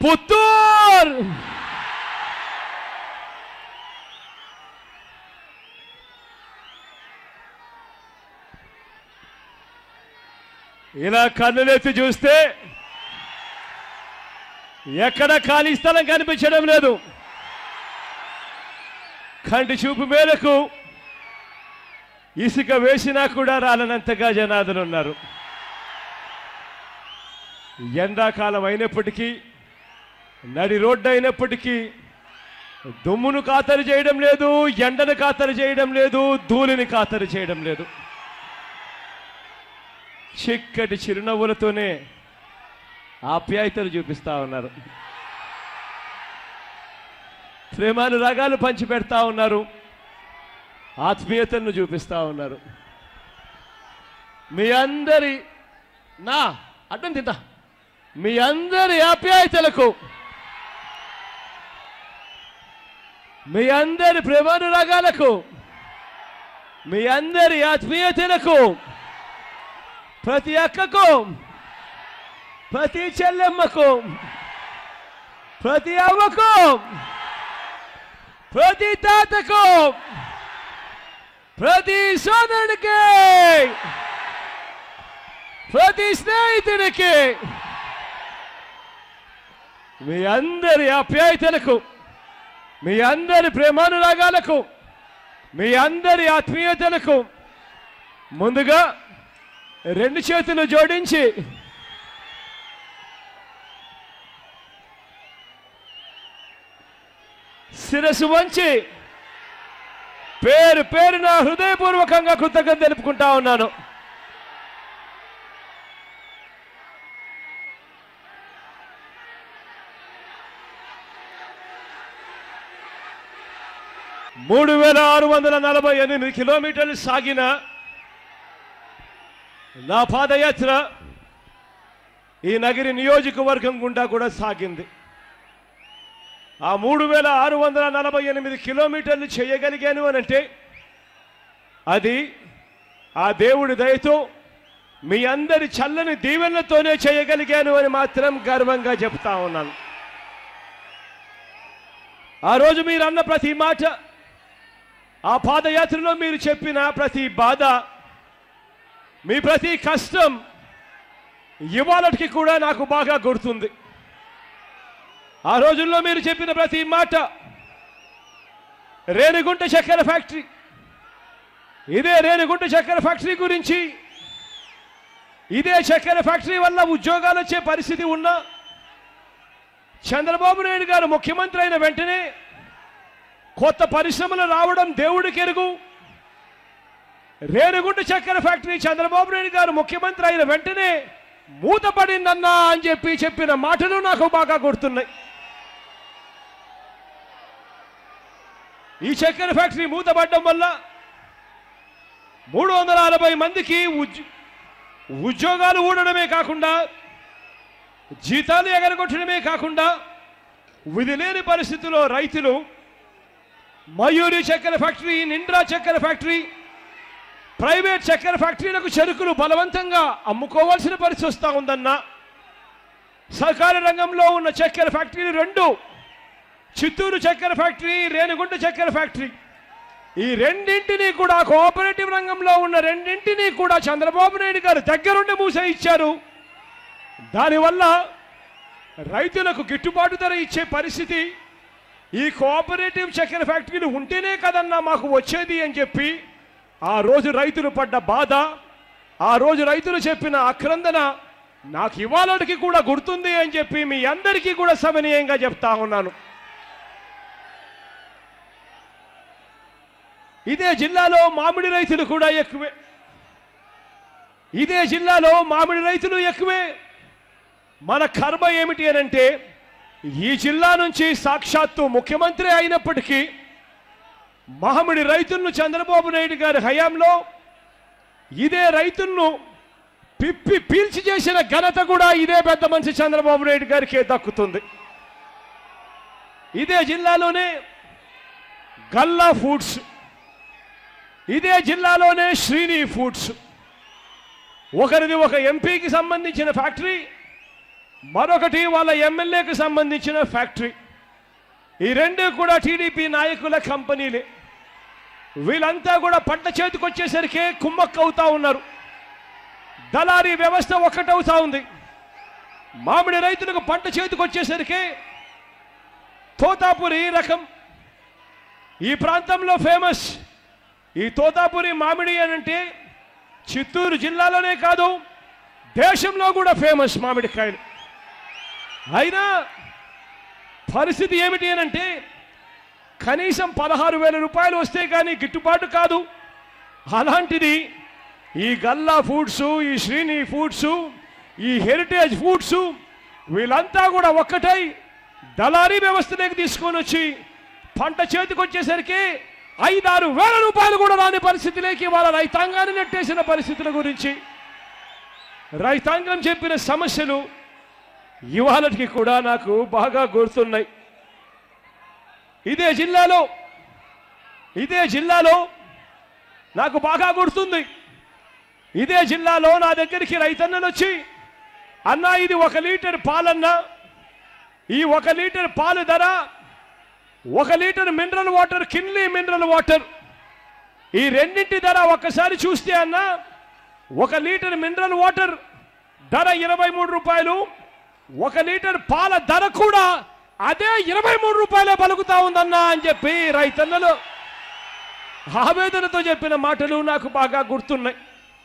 పుత్తూర్ ఇలా కన్నులెత్తి చూస్తే ఎక్కడ ఖాళీ స్థలం కనిపించడం లేదు కంటి చూపు మేరకు ఇసుక వేసినా కూడా రాలనంతగా జనాదులు ఉన్నారు ఎండాకాలం అయినప్పటికీ నడి రోడ్డు అయినప్పటికీ దుమ్మును ఖాతరు చేయడం లేదు ఎండను ఖాతరు చేయడం లేదు ధూళిని ఖాతరు చేయడం లేదు చిక్కటి చిరునవ్వులతోనే ఆప్యాయతలు చూపిస్తా ఉన్నారు ప్రేమానురాగాలు పంచిపెడతా ఉన్నారు ఆత్మీయతలను చూపిస్తా ఉన్నారు మీ అందరి నా అడ్డం తింటా మీ అందరి ఆప్యాయతలకు మీ అందరి ప్రేమానురాగాలకు మీ అందరి ఆత్మీయతలకు ప్రతి అక్కకు ప్రతి చెల్లెమ్మకు ప్రతి అవ్వకు ప్రతి తాతకు ప్రతి సోదరుడికి ప్రతి స్నేహితుడికి మీ అందరి ఆప్యాయతలకు మీ అందరి ప్రేమానురాగాలకు మీ అందరి ఆత్మీయతలకు ముందుగా రెండు చేతులు జోడించి శిరస్సు వంచి పేరు పేరున హృదయపూర్వకంగా కృతజ్ఞత తెలుపుకుంటా ఉన్నాను మూడు వేల ఆరు వందల నలభై ఎనిమిది కిలోమీటర్లు సాగిన నా పాదయాత్ర ఈ నగిరి నియోజకవర్గం గుండా కూడా సాగింది ఆ మూడు వేల ఆరు వందల నలభై ఎనిమిది కిలోమీటర్లు చేయగలిగాను అని అంటే అది ఆ దేవుడి దయతో మీ అందరి చల్లని దీవెనలతోనే చేయగలిగాను అని మాత్రం గర్వంగా చెప్తా ఉన్నాను ఆ రోజు మీరు అన్న ప్రతి మాట ఆ పాదయాత్రలో మీరు చెప్పిన ప్రతి బాధ మీ ప్రతి కష్టం ఇవాళకి కూడా నాకు బాగా గుర్తుంది ఆ రోజుల్లో మీరు చెప్పిన ప్రతి మాట రేణిగుంట చక్కెర ఫ్యాక్టరీ ఇదే రేణిగుంట చక్కెర ఫ్యాక్టరీ గురించి ఇదే చక్కెర ఫ్యాక్టరీ వల్ల ఉద్యోగాలు వచ్చే పరిస్థితి ఉన్నా చంద్రబాబు నాయుడు గారు ముఖ్యమంత్రి అయిన వెంటనే కొత్త పరిశ్రమలు రావడం దేవుడికి ఎరుగు రేణిగుంట చక్కెర ఫ్యాక్టరీ చంద్రబాబు నాయుడు గారు ముఖ్యమంత్రి అయిన వెంటనే మూతపడిందన్నా అని చెప్పి చెప్పిన మాటలు నాకు బాగా గుర్తున్నాయి ఈ చక్కెర ఫ్యాక్టరీ మూతపడడం వల్ల మూడు వందల నలభై మందికి ఉద్య ఉద్యోగాలు ఊడడమే కాకుండా జీతాలు ఎగరగొట్టడమే కాకుండా విధి లేని పరిస్థితిలో రైతులు మయూరి చక్కెర ఫ్యాక్టరీ నిండ్రా చక్కెర ఫ్యాక్టరీ ప్రైవేట్ చక్కెర ఫ్యాక్టరీలకు చెరుకులు బలవంతంగా అమ్ముకోవాల్సిన పరిస్థితి వస్తూ ఉందన్న సహకార రంగంలో ఉన్న చక్కెర ఫ్యాక్టరీలు రెండు చిత్తూరు చక్కెర ఫ్యాక్టరీ రేణిగుంట చక్కెర ఫ్యాక్టరీ ఈ రెండింటినీ కూడా కోఆపరేటివ్ రంగంలో ఉన్న రెండింటినీ కూడా చంద్రబాబు నాయుడు గారు దగ్గరుండి మూసే ఇచ్చారు దానివల్ల రైతులకు గిట్టుబాటు ధర ఇచ్చే పరిస్థితి ఈ కోఆపరేటివ్ చక్కెర ఫ్యాక్టరీలు ఉంటేనే కదన్నా మాకు వచ్చేది అని చెప్పి ఆ రోజు రైతులు పడ్డ బాధ ఆ రోజు రైతులు చెప్పిన ఆక్రందన నాకు ఇవాళకి కూడా గుర్తుంది అని చెప్పి మీ అందరికీ కూడా సమనీయంగా చెప్తా ఉన్నాను ఇదే జిల్లాలో మామిడి రైతులు కూడా ఎక్కువే ఇదే జిల్లాలో మామిడి రైతులు ఎక్కువే మన కర్మ ఏమిటి అని అంటే ఈ జిల్లా నుంచి సాక్షాత్తు ముఖ్యమంత్రి అయినప్పటికీ మామిడి రైతులను చంద్రబాబు నాయుడు గారి హయాంలో ఇదే రైతులను పిప్పి పీల్చి చేసిన ఘనత కూడా ఇదే పెద్ద మనిషి చంద్రబాబు నాయుడు గారికే దక్కుతుంది ఇదే జిల్లాలోనే గల్లా ఫుడ్స్ ఇదే జిల్లాలోనే శ్రీని ఫుడ్స్ ఒకరిది ఒక ఎంపీకి సంబంధించిన ఫ్యాక్టరీ మరొకటి వాళ్ళ ఎమ్మెల్యేకి సంబంధించిన ఫ్యాక్టరీ ఈ రెండు కూడా టీడీపీ నాయకుల కంపెనీలే వీళ్ళంతా కూడా పంట చేతికి వచ్చేసరికి కుమ్మక్క అవుతా ఉన్నారు దళారీ వ్యవస్థ ఒక్కటవుతా ఉంది మామిడి రైతులకు పంట చేతికి వచ్చేసరికి తోతాపురి రకం ఈ ప్రాంతంలో ఫేమస్ ఈ తోతాపురి మామిడి అని అంటే చిత్తూరు జిల్లాలోనే కాదు దేశంలో కూడా ఫేమస్ మామిడికాయలు అయినా పరిస్థితి ఏమిటి అని అంటే కనీసం పదహారు వేల రూపాయలు వస్తే కానీ గిట్టుబాటు కాదు అలాంటిది ఈ గల్లా ఫుడ్స్ ఈ శ్రీని ఫుడ్స్ ఈ హెరిటేజ్ ఫుడ్స్ వీళ్ళంతా కూడా ఒక్కటై దళారీ వ్యవస్థలోకి తీసుకొని వచ్చి పంట చేతికి వచ్చేసరికి ఐదారు వేల రూపాయలు కూడా రాని పరిస్థితిలోకి వాళ్ళ రైతాంగాన్ని నెట్టేసిన పరిస్థితుల గురించి రైతాంగం చెప్పిన సమస్యలు ఇవాళకి కూడా నాకు బాగా గుర్తున్నాయి ఇదే జిల్లాలో ఇదే జిల్లాలో నాకు బాగా గుర్తుంది ఇదే జిల్లాలో నా దగ్గరికి రైతన్నలు వచ్చి అన్నా ఇది ఒక లీటర్ పాలన్నా ఈ ఒక లీటర్ పాలు ధర ఒక litre mineral water Kinley mineral water ఈ రెండింటి ధర ఒక్కసారి చూస్తే అన్నా ఒక లీటర్ మినరల్ వాటర్ ధర ఇరవై మూడు రూపాయలు ఒక లీటర్ పాల ధర కూడా అదే ఇరవై మూడు రూపాయలే పలుకుతా ఉందన్నా అని చెప్పి రైతన్నలు ఆవేదనతో చెప్పిన మాటలు నాకు బాగా గుర్తున్నాయి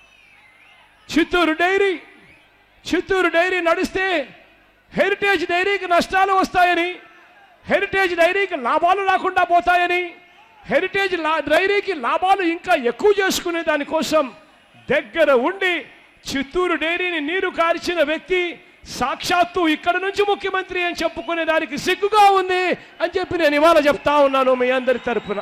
చిత్తూరు డైరీ చిత్తూరు డైరీ నడిస్తే హెరిటేజ్ డైరీకి నష్టాలు వస్తాయని హెరిటేజ్ డైరీకి లాభాలు రాకుండా పోతాయని హెరిటేజ్ లా- డైరీకి లాభాలు ఇంకా ఎక్కువ చేసుకునే దానికోసం దగ్గర ఉండి చిత్తూరు డైరీని నీరు కార్చిన వ్యక్తి సాక్షాత్తు ఇక్కడ నుంచి ముఖ్యమంత్రి అని చెప్పుకునే దానికి సిగ్గుగా ఉంది అని చెప్పి నేను ఇవాళ చెప్తా ఉన్నాను మీ అందరి తరపున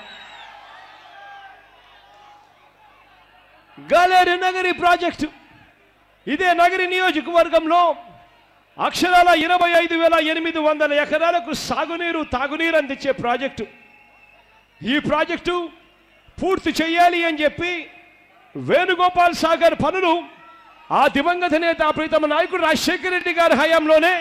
గాలేరు నగరి ప్రాజెక్టు ఇదే నగరి నియోజకవర్గంలో అక్షరాల ఇరవై ఐదు వేల ఎనిమిది వందల ఎకరాలకు సాగునీరు తాగునీరు అందించే ప్రాజెక్టు ఈ ప్రాజెక్టు పూర్తి చేయాలి అని చెప్పి వేణుగోపాల్ సాగర్ పనులు ఆ దివంగత నేత ప్రీతమ నాయకుడు రాజశేఖర రెడ్డి గారి హయాంలోనే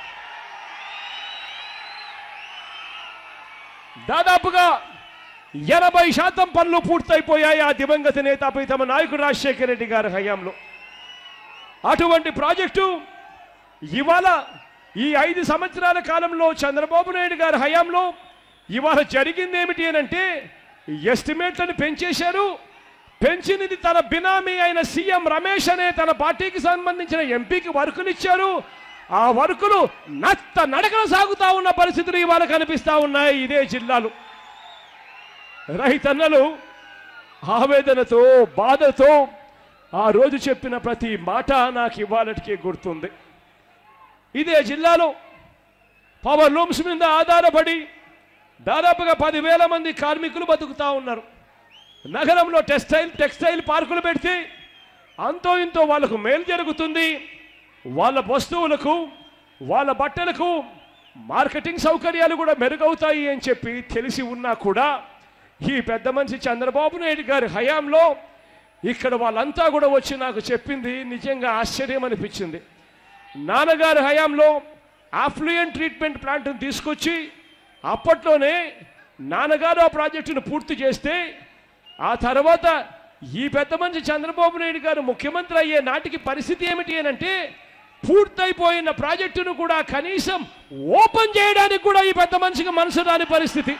దాదాపుగా ఎనభై శాతం పనులు పూర్తయిపోయాయి ఆ దివంగత నేత ప్రీతమ నాయకుడు రాజశేఖర రెడ్డి గారి హయాంలో అటువంటి ప్రాజెక్టు ఇవాళ ఈ ఐదు సంవత్సరాల కాలంలో చంద్రబాబు నాయుడు గారి హయాంలో ఇవాళ జరిగింది ఏమిటి అని అంటే ఎస్టిమేట్లను పెంచేశారు పెంచినది తన బినామీ అయిన సీఎం రమేష్ అనే తన పార్టీకి సంబంధించిన ఎంపీకి వర్కులు ఇచ్చారు ఆ వర్కులు నత్త నడకన సాగుతా ఉన్న పరిస్థితులు ఇవాళ కనిపిస్తా ఉన్నాయి ఇదే జిల్లాలో రైతన్నలు ఆవేదనతో బాధతో ఆ రోజు చెప్పిన ప్రతి మాట నాకు ఇవాళటికి గుర్తుంది ఇదే జిల్లాలో పవర్ లూమ్స్ మీద ఆధారపడి దాదాపుగా పదివేల మంది కార్మికులు బతుకుతా ఉన్నారు నగరంలో టెక్స్టైల్ టెక్స్టైల్ పార్కులు పెడితే అంతో ఇంతో వాళ్ళకు మేలు జరుగుతుంది వాళ్ళ వస్తువులకు వాళ్ళ బట్టలకు మార్కెటింగ్ సౌకర్యాలు కూడా మెరుగవుతాయి అని చెప్పి తెలిసి ఉన్నా కూడా ఈ పెద్ద మనిషి చంద్రబాబు నాయుడు గారి హయాంలో ఇక్కడ వాళ్ళంతా కూడా వచ్చి నాకు చెప్పింది నిజంగా ఆశ్చర్యం అనిపించింది నాన్నగారి హయాంలో ఆఫ్లూయెంట్ ట్రీట్మెంట్ ప్లాంట్ని తీసుకొచ్చి అప్పట్లోనే నాన్నగారు ఆ ప్రాజెక్టును పూర్తి చేస్తే ఆ తర్వాత ఈ పెద్ద మనిషి చంద్రబాబు నాయుడు గారు ముఖ్యమంత్రి అయ్యే నాటికి పరిస్థితి ఏమిటి అని అంటే పూర్తయిపోయిన ప్రాజెక్టును కూడా కనీసం ఓపెన్ చేయడానికి కూడా ఈ పెద్ద మనిషికి మనసు రాని పరిస్థితి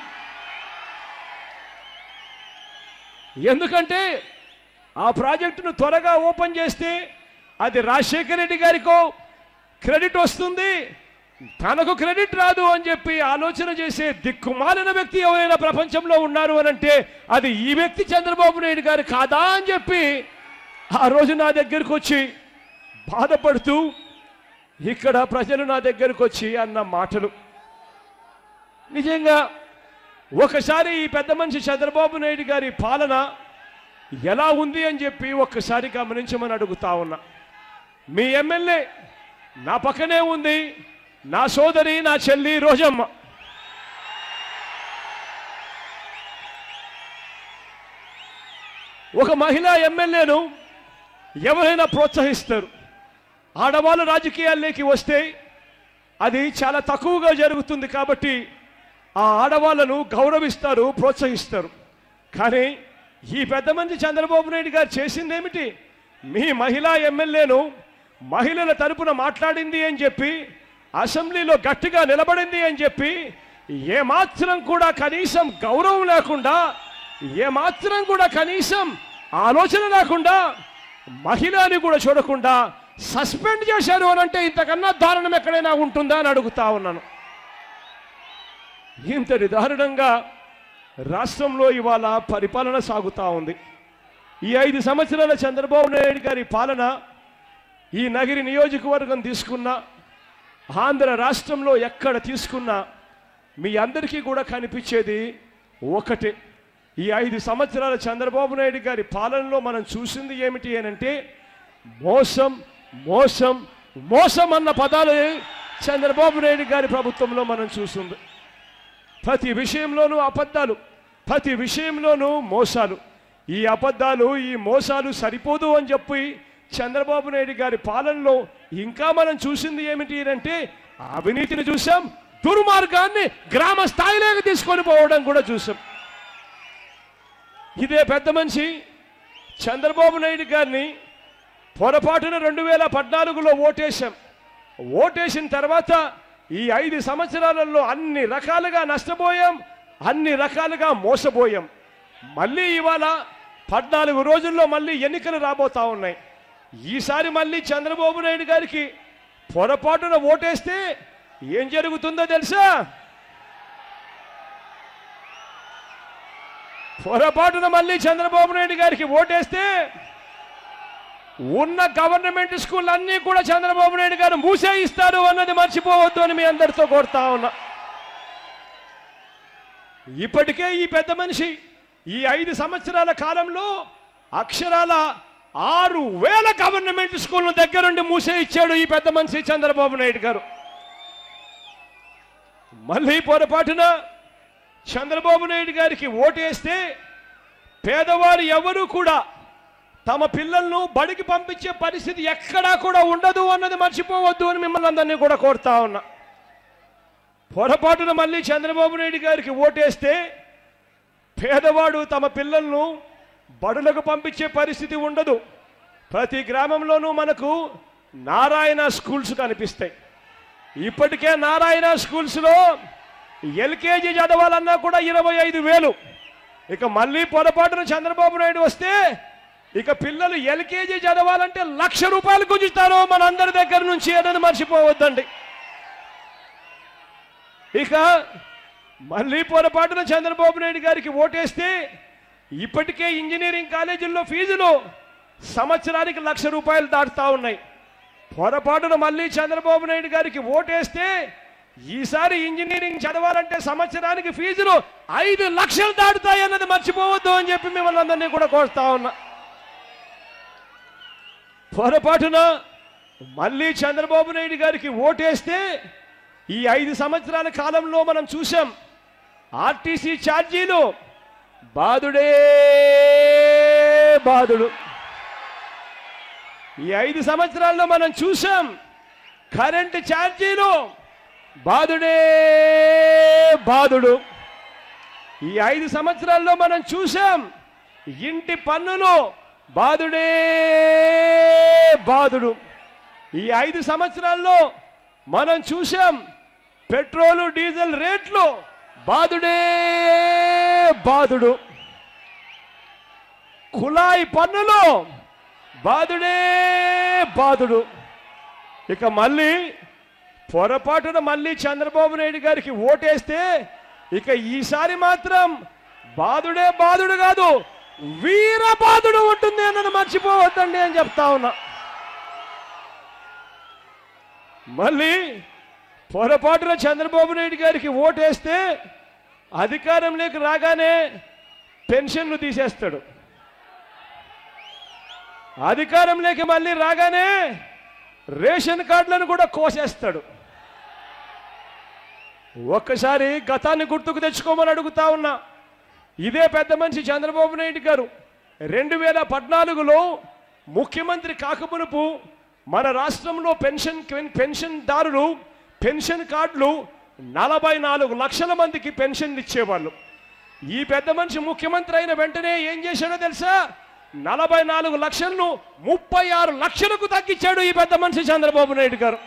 ఎందుకంటే ఆ ప్రాజెక్టును త్వరగా ఓపెన్ చేస్తే అది రాజశేఖర రెడ్డి గారికో క్రెడిట్ వస్తుంది తనకు క్రెడిట్ రాదు అని చెప్పి ఆలోచన చేసే దిక్కుమాలిన వ్యక్తి ఎవరైనా ప్రపంచంలో ఉన్నారు అని అంటే అది ఈ వ్యక్తి చంద్రబాబు నాయుడు గారు కాదా అని చెప్పి ఆ రోజు నా దగ్గరకు వచ్చి బాధపడుతూ ఇక్కడ ప్రజలు నా దగ్గరకు వచ్చి అన్న మాటలు నిజంగా ఒకసారి ఈ పెద్ద మనిషి చంద్రబాబు నాయుడు గారి పాలన ఎలా ఉంది అని చెప్పి ఒక్కసారి గమనించమని అడుగుతా ఉన్నా మీ ఎమ్మెల్యే నా పక్కనే ఉంది నా సోదరి నా చెల్లి రోజమ్మ ఒక మహిళా ఎమ్మెల్యేను ఎవరైనా ప్రోత్సహిస్తారు ఆడవాళ్ళు రాజకీయాల్లోకి వస్తే అది చాలా తక్కువగా జరుగుతుంది కాబట్టి ఆ ఆడవాళ్ళను గౌరవిస్తారు ప్రోత్సహిస్తారు కానీ ఈ పెద్ద మంది చంద్రబాబు నాయుడు గారు చేసిందేమిటి మీ మహిళా ఎమ్మెల్యేను మహిళల తరపున మాట్లాడింది అని చెప్పి అసెంబ్లీలో గట్టిగా నిలబడింది అని చెప్పి ఏమాత్రం కూడా కనీసం గౌరవం లేకుండా ఏమాత్రం కూడా కనీసం ఆలోచన లేకుండా మహిళని కూడా చూడకుండా సస్పెండ్ చేశారు అని అంటే ఇంతకన్నా దారుణం ఎక్కడైనా ఉంటుందా అని అడుగుతా ఉన్నాను ఇంతటి దారుణంగా రాష్ట్రంలో ఇవాళ పరిపాలన సాగుతూ ఉంది ఈ ఐదు సంవత్సరాల చంద్రబాబు నాయుడు గారి పాలన ఈ నగిరి నియోజకవర్గం తీసుకున్న ఆంధ్ర రాష్ట్రంలో ఎక్కడ తీసుకున్నా మీ అందరికీ కూడా కనిపించేది ఒకటే ఈ ఐదు సంవత్సరాల చంద్రబాబు నాయుడు గారి పాలనలో మనం చూసింది ఏమిటి అనంటే మోసం మోసం మోసం అన్న పదాలు చంద్రబాబు నాయుడు గారి ప్రభుత్వంలో మనం చూస్తుంది ప్రతి విషయంలోనూ అబద్ధాలు ప్రతి విషయంలోనూ మోసాలు ఈ అబద్ధాలు ఈ మోసాలు సరిపోదు అని చెప్పి చంద్రబాబు నాయుడు గారి పాలనలో ఇంకా మనం చూసింది ఏమిటి అంటే అవినీతిని చూసాం దుర్మార్గాన్ని గ్రామ స్థాయిలోకి తీసుకొని పోవడం కూడా చూసాం ఇదే పెద్ద మనిషి చంద్రబాబు నాయుడు గారిని పొరపాటున రెండు వేల పద్నాలుగులో ఓటేశాం ఓటేసిన తర్వాత ఈ ఐదు సంవత్సరాలలో అన్ని రకాలుగా నష్టపోయాం అన్ని రకాలుగా మోసపోయాం మళ్ళీ ఇవాళ పద్నాలుగు రోజుల్లో మళ్ళీ ఎన్నికలు రాబోతా ఉన్నాయి ఈసారి మళ్ళీ చంద్రబాబు నాయుడు గారికి పొరపాటున ఓటేస్తే ఏం జరుగుతుందో తెలుసా పొరపాటున మళ్ళీ చంద్రబాబు నాయుడు గారికి ఓటేస్తే ఉన్న గవర్నమెంట్ స్కూల్ అన్నీ కూడా చంద్రబాబు నాయుడు గారు మూసేయిస్తారు అన్నది మర్చిపోవద్దు అని మీ అందరితో కోరుతా ఉన్నా ఇప్పటికే ఈ పెద్ద మనిషి ఈ ఐదు సంవత్సరాల కాలంలో అక్షరాల ఆరు వేల గవర్నమెంట్ స్కూల్ దగ్గరుండి మూసేయిచ్చాడు ఈ పెద్ద మనిషి చంద్రబాబు నాయుడు గారు మళ్ళీ పొరపాటున చంద్రబాబు నాయుడు గారికి ఓటేస్తే పేదవారు ఎవరు కూడా తమ పిల్లలను బడికి పంపించే పరిస్థితి ఎక్కడా కూడా ఉండదు అన్నది మర్చిపోవద్దు అని మిమ్మల్ని అందరినీ కూడా కోరుతా ఉన్నా పొరపాటున మళ్ళీ చంద్రబాబు నాయుడు గారికి ఓటేస్తే పేదవాడు తమ పిల్లలను బడులకు పంపించే పరిస్థితి ఉండదు ప్రతి గ్రామంలోనూ మనకు నారాయణ స్కూల్స్ కనిపిస్తాయి ఇప్పటికే నారాయణ స్కూల్స్లో ఎల్కేజీ చదవాలన్నా కూడా ఇరవై ఐదు వేలు ఇక మళ్ళీ పొరపాటున చంద్రబాబు నాయుడు వస్తే ఇక పిల్లలు ఎల్కేజీ చదవాలంటే లక్ష రూపాయలు గుంజుతారు మనందరి దగ్గర నుంచి అనేది మర్చిపోవద్దండి ఇక మళ్ళీ పొరపాటున చంద్రబాబు నాయుడు గారికి ఓటేస్తే ఇప్పటికే ఇంజనీరింగ్ కాలేజీల్లో ఫీజులు సంవత్సరానికి లక్ష రూపాయలు దాటుతా ఉన్నాయి పొరపాటున మళ్ళీ చంద్రబాబు నాయుడు గారికి ఓటేస్తే ఈసారి ఇంజనీరింగ్ చదవాలంటే సంవత్సరానికి ఫీజులు ఐదు లక్షలు దాటుతాయి అన్నది మర్చిపోవద్దు అని చెప్పి మిమ్మల్ని అందరినీ కూడా కోరుతా ఉన్నా పొరపాటున మళ్ళీ చంద్రబాబు నాయుడు గారికి ఓటేస్తే ఈ ఐదు సంవత్సరాల కాలంలో మనం చూసాం ఆర్టీసీ ఛార్జీలు బాధుడే బాధుడు ఈ ఐదు సంవత్సరాల్లో మనం చూసాం కరెంటు ఛార్జీలు బాధుడే బాధుడు ఈ ఐదు సంవత్సరాల్లో మనం చూసాం ఇంటి పన్నులు బాధుడే బాధుడు ఈ ఐదు సంవత్సరాల్లో మనం చూసాం పెట్రోలు డీజిల్ రేట్లు బాధుడే బాధుడు కుళాయి పన్నులు బాధుడే బాధుడు ఇక మళ్ళీ పొరపాటున మళ్ళీ చంద్రబాబు నాయుడు గారికి ఓటేస్తే ఇక ఈసారి మాత్రం బాధుడే బాధుడు కాదు వీర బాధుడు ఉంటుంది అన్నది మర్చిపోవద్దండి అని చెప్తా ఉన్నా మళ్ళీ పొరపాటున చంద్రబాబు నాయుడు గారికి ఓటేస్తే అధికారంలోకి రాగానే పెన్షన్లు తీసేస్తాడు అధికారంలోకి మళ్ళీ రాగానే రేషన్ కార్డులను కూడా కోసేస్తాడు ఒక్కసారి గతాన్ని గుర్తుకు తెచ్చుకోమని అడుగుతా ఉన్నా ఇదే పెద్ద మనిషి చంద్రబాబు నాయుడు గారు రెండు వేల పద్నాలుగులో ముఖ్యమంత్రి కాకమునుపు మన రాష్ట్రంలో పెన్షన్ పెన్షన్దారులు పెన్షన్ కార్డులు నలభై నాలుగు లక్షల మందికి పెన్షన్లు ఇచ్చేవాళ్ళు ఈ పెద్ద మనిషి ముఖ్యమంత్రి అయిన వెంటనే ఏం చేశాడో తెలుసా నలభై నాలుగు లక్షలను ముప్పై ఆరు లక్షలకు తగ్గించాడు ఈ పెద్ద మనిషి చంద్రబాబు నాయుడు గారు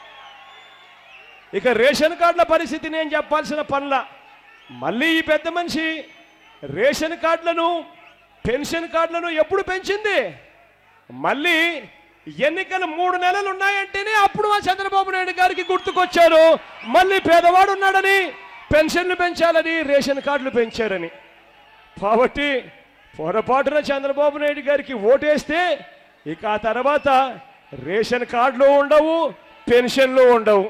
ఇక రేషన్ కార్డుల పరిస్థితి నేను చెప్పాల్సిన పనుల మళ్ళీ ఈ పెద్ద మనిషి రేషన్ కార్డులను పెన్షన్ కార్డులను ఎప్పుడు పెంచింది మళ్ళీ ఎన్నికలు మూడు నెలలు ఉన్నాయంటేనే అప్పుడు మా చంద్రబాబు నాయుడు గారికి గుర్తుకొచ్చారు మళ్ళీ పేదవాడు ఉన్నాడని పెన్షన్లు పెంచాలని రేషన్ కార్డులు పెంచారని కాబట్టి పొరపాటున చంద్రబాబు నాయుడు గారికి ఓటేస్తే ఇక ఆ తర్వాత రేషన్ కార్డులు ఉండవు పెన్షన్లు ఉండవు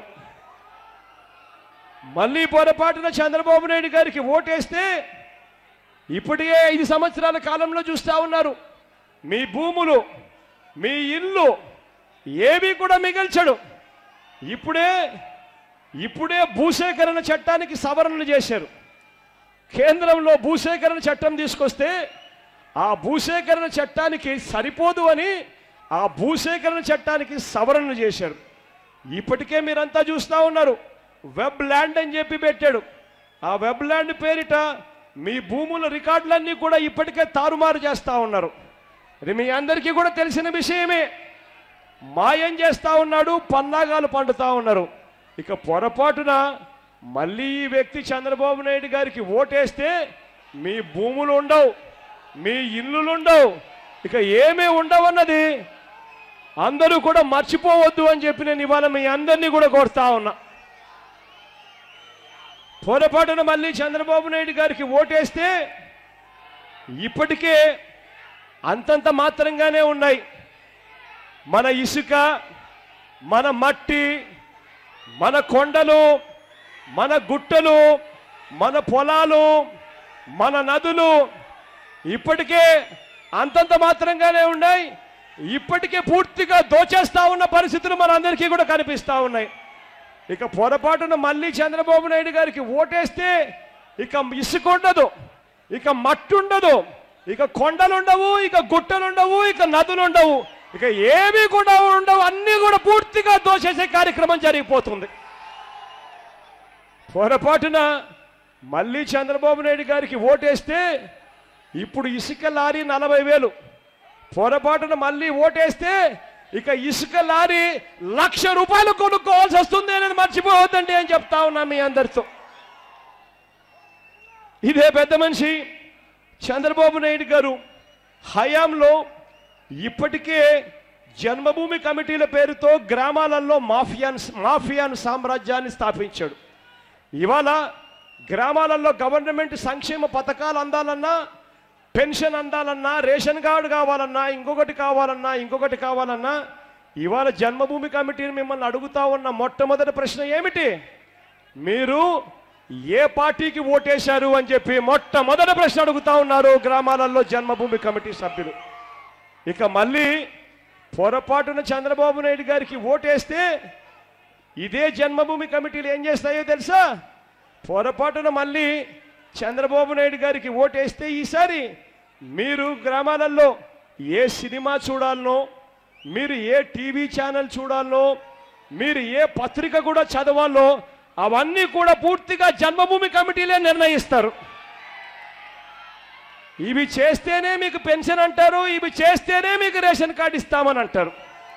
మళ్ళీ పొరపాటున చంద్రబాబు నాయుడు గారికి ఓటేస్తే ఇప్పటికే ఐదు సంవత్సరాల కాలంలో చూస్తా ఉన్నారు మీ భూములు మీ ఇల్లు ఏవి కూడా మిగల్చడు ఇప్పుడే ఇప్పుడే భూసేకరణ చట్టానికి సవరణలు చేశారు కేంద్రంలో భూసేకరణ చట్టం తీసుకొస్తే ఆ భూసేకరణ చట్టానికి సరిపోదు అని ఆ భూసేకరణ చట్టానికి సవరణలు చేశారు ఇప్పటికే మీరంతా చూస్తూ ఉన్నారు వెబ్ ల్యాండ్ అని చెప్పి పెట్టాడు ఆ వెబ్ ల్యాండ్ పేరిట మీ భూముల రికార్డులన్నీ కూడా ఇప్పటికే తారుమారు చేస్తూ ఉన్నారు ఇది మీ అందరికీ కూడా తెలిసిన విషయమే మాయం చేస్తా ఉన్నాడు పన్నాగాలు పండుతా ఉన్నారు ఇక పొరపాటున మళ్ళీ ఈ వ్యక్తి చంద్రబాబు నాయుడు గారికి ఓటేస్తే మీ భూములు ఉండవు మీ ఇల్లులు ఉండవు ఇక ఏమీ ఉండవన్నది అందరూ కూడా మర్చిపోవద్దు అని చెప్పి నేను ఇవాళ మీ అందరినీ కూడా కోరుతా ఉన్నా పొరపాటున మళ్ళీ చంద్రబాబు నాయుడు గారికి ఓటేస్తే ఇప్పటికే అంతంత మాత్రంగానే ఉన్నాయి మన ఇసుక మన మట్టి మన కొండలు మన గుట్టలు మన పొలాలు మన నదులు ఇప్పటికే అంతంత మాత్రంగానే ఉన్నాయి ఇప్పటికే పూర్తిగా దోచేస్తా ఉన్న పరిస్థితులు మనందరికీ కూడా కనిపిస్తా ఉన్నాయి ఇక పొరపాటున మళ్ళీ చంద్రబాబు నాయుడు గారికి ఓటేస్తే ఇక ఇసుక ఉండదు ఇక మట్టి ఉండదు ఇక కొండలు ఉండవు ఇక గుట్టలు ఉండవు ఇక నదులు ఉండవు ఇక ఏమీ కూడా ఉండవు అన్నీ కూడా పూర్తిగా దోచేసే కార్యక్రమం జరిగిపోతుంది పొరపాటున మళ్ళీ చంద్రబాబు నాయుడు గారికి ఓటేస్తే ఇప్పుడు ఇసుక లారీ నలభై వేలు పొరపాటున మళ్ళీ ఓటేస్తే ఇక ఇసుక లారీ లక్ష రూపాయలు కొనుక్కోవాల్సి వస్తుంది అని మర్చిపోవద్దండి అని చెప్తా ఉన్నా మీ అందరితో ఇదే పెద్ద మనిషి చంద్రబాబు నాయుడు గారు హయాంలో ఇప్పటికే జన్మభూమి కమిటీల పేరుతో గ్రామాలలో మాఫియాన్ మాఫియాన్ సామ్రాజ్యాన్ని స్థాపించాడు ఇవాళ గ్రామాలలో గవర్నమెంట్ సంక్షేమ పథకాలు అందాలన్నా పెన్షన్ అందాలన్నా రేషన్ కార్డు కావాలన్నా ఇంకొకటి కావాలన్నా ఇంకొకటి కావాలన్నా ఇవాళ జన్మభూమి కమిటీని మిమ్మల్ని అడుగుతా ఉన్న మొట్టమొదటి ప్రశ్న ఏమిటి మీరు ఏ పార్టీకి ఓటేశారు అని చెప్పి మొట్టమొదటి ప్రశ్న అడుగుతా ఉన్నారు గ్రామాలలో జన్మభూమి కమిటీ సభ్యులు ఇక మళ్ళీ పొరపాటున చంద్రబాబు నాయుడు గారికి ఓటేస్తే ఇదే జన్మభూమి కమిటీలు ఏం చేస్తాయో తెలుసా పొరపాటున మళ్ళీ చంద్రబాబు నాయుడు గారికి ఓటేస్తే ఈసారి మీరు గ్రామాలలో ఏ సినిమా చూడాలనో మీరు ఏ టీవీ ఛానల్ చూడాలనో మీరు ఏ పత్రిక కూడా చదవాలో అవన్నీ కూడా పూర్తిగా జన్మభూమి కమిటీలే నిర్ణయిస్తారు ఇవి చేస్తేనే మీకు పెన్షన్ అంటారు ఇవి చేస్తేనే మీకు రేషన్ కార్డు ఇస్తామని అంటారు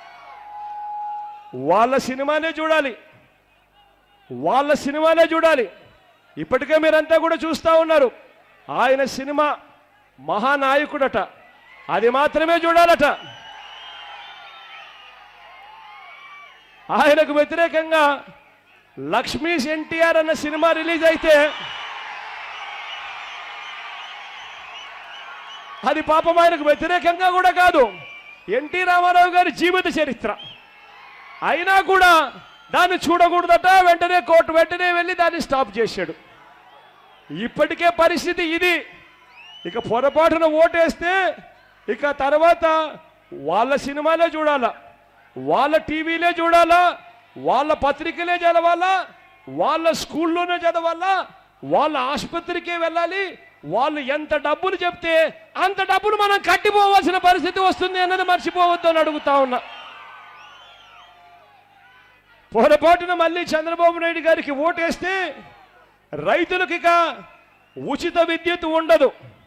వాళ్ళ సినిమానే చూడాలి వాళ్ళ సినిమానే చూడాలి ఇప్పటికే మీరంతా కూడా చూస్తూ ఉన్నారు ఆయన సినిమా మహానాయకుడట అది మాత్రమే చూడాలట ఆయనకు వ్యతిరేకంగా లక్ష్మీస్ ఎన్టీఆర్ అన్న సినిమా రిలీజ్ అయితే అది పాపం ఆయనకు వ్యతిరేకంగా కూడా కాదు ఎన్టీ రామారావు గారి జీవిత చరిత్ర అయినా కూడా దాన్ని చూడకూడదట వెంటనే కోర్టు వెంటనే వెళ్ళి దాన్ని స్టాప్ చేశాడు ఇప్పటికే పరిస్థితి ఇది ఇక పొరపాటున ఓటేస్తే ఇక తర్వాత వాళ్ళ సినిమాలే చూడాలా వాళ్ళ టీవీలే చూడాలా వాళ్ళ పత్రికలే చదవాలా వాళ్ళ స్కూల్లోనే చదవాలా వాళ్ళ ఆసుపత్రికే వెళ్ళాలి వాళ్ళు ఎంత డబ్బులు చెప్తే అంత డబ్బులు మనం కట్టిపోవాల్సిన పరిస్థితి వస్తుంది అన్నది మర్చిపోవద్దు అని అడుగుతా ఉన్నా పొరపాటున మళ్ళీ చంద్రబాబు నాయుడు గారికి ఓటేస్తే రైతులకు ఇక ఉచిత విద్యుత్ ఉండదు